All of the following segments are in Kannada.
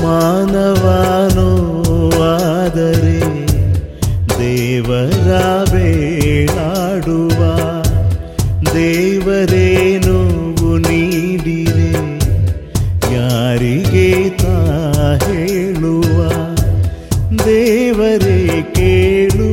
ಮಾನವಾನೋ ಆದರೆ ದೇವರ ಬೇಡಾಡುವ ದೇವರೇ ನೋವು ನೀಡಿರೆ ಯಾರಿಗೆ ತಾ ಹೇಳುವ ದೇವರೇ ಕೇಳು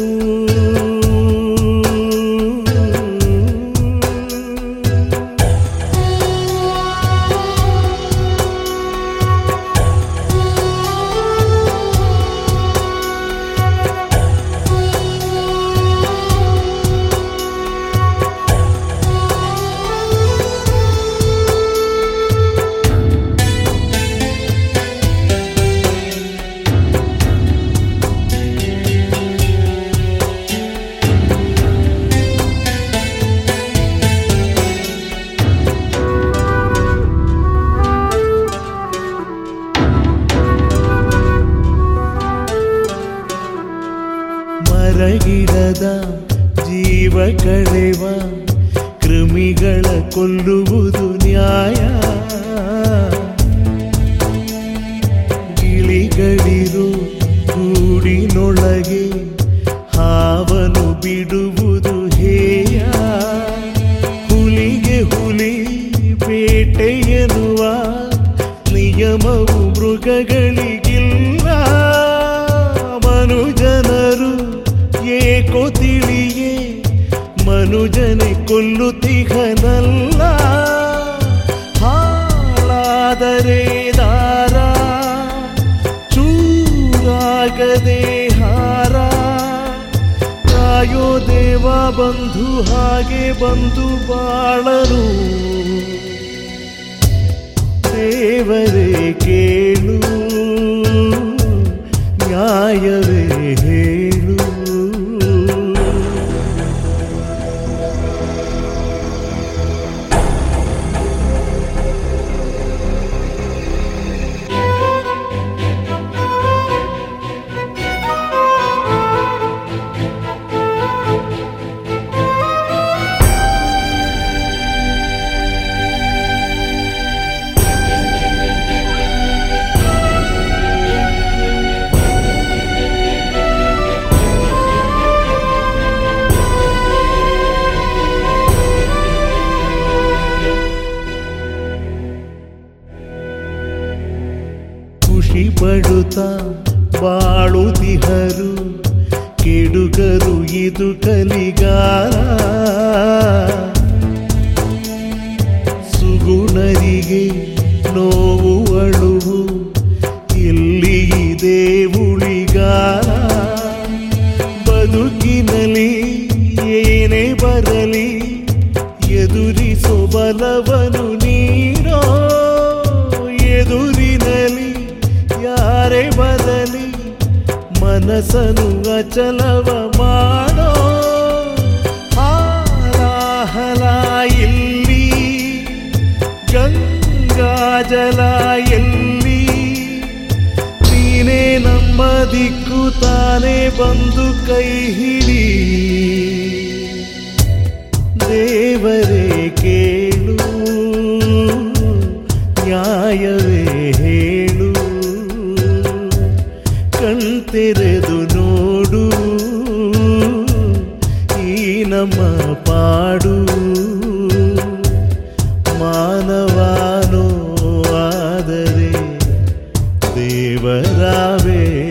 ಮರಗಿಡದ ಜೀವ ಕಳೆವ ಕೃಮಿಗಳ ಕೊಲ್ಲುವುದು ನ್ಯಾಯ ಗಿಳಿಗಳಿರು ಗೂಡಿನೊಳಗೆ ಹಾವನು ಬಿಡುವುದು ಹೇಯ ಹುಲಿಗೆ ಹುಲಿ ಬೇಟೆ ಎನ್ನುವ ನಿಯಮವು ಮೃಗಗಳಿಗಿಲ್ಲ ಮನುಜನರು ಏಕೋ ತಿಳಿಯೇ ಮನುಜನೆ ಕೊಲ್ಲುತ್ತಿಹನಲ್ಲ ಹಾಳಾದರೆ ದಾರ ಚೂರಾಗದೆ ಹಾರ ಕಾಯೋ ದೇವ ಬಂಧು ಹಾಗೆ ಬಂದು ಬಾಳರು ದೇವರೇ ಕೇಳು ನ್ಯಾಯವೇ ಹೇಳು ಖುಷಿ ಪಡುತ್ತಾ ಬಾಳುತಿಹರು ಕೆಡುಗರು ಇದು ಕಲಿಗಾರ ಸುಗುಣರಿಗೆ ನೋವು ಅಳುವು ಎಲ್ಲಿ ಇದೆ ಉಳಿಗಾರ ಬದುಕಿನಲ್ಲಿ ಏನೇ ಬರಲಿ ಎದುರಿಸೋ ಬಲವನು ನೀಡೋ ಎದುರಿನಲ್ಲಿ ಯಾರೇ ಬರಲಿ ಮನಸ್ಸನು ಅಚಲವ ಮಾಡೋ ಹಾರಾಹಲ ಇಲ್ಲಿ ಗಂಗಾಜಲ ಎಲ್ಲಿ ನೀನೇ ನಮ್ಮ ದಿಕ್ಕು ತಾನೇ ಬಂದು ಕೈ ಹಿಡಿ ದೇವರೇ ಕೇಳು ನ್ಯಾಯವೇ ಹೇಳು ಕಣ್ತೆರೆದು ನೋಡು ಈ ನಮ್ಮ ಪಾಡು ಮಾನವಾನೋ ಆದರೆ ದೇವರ ಬೇಡ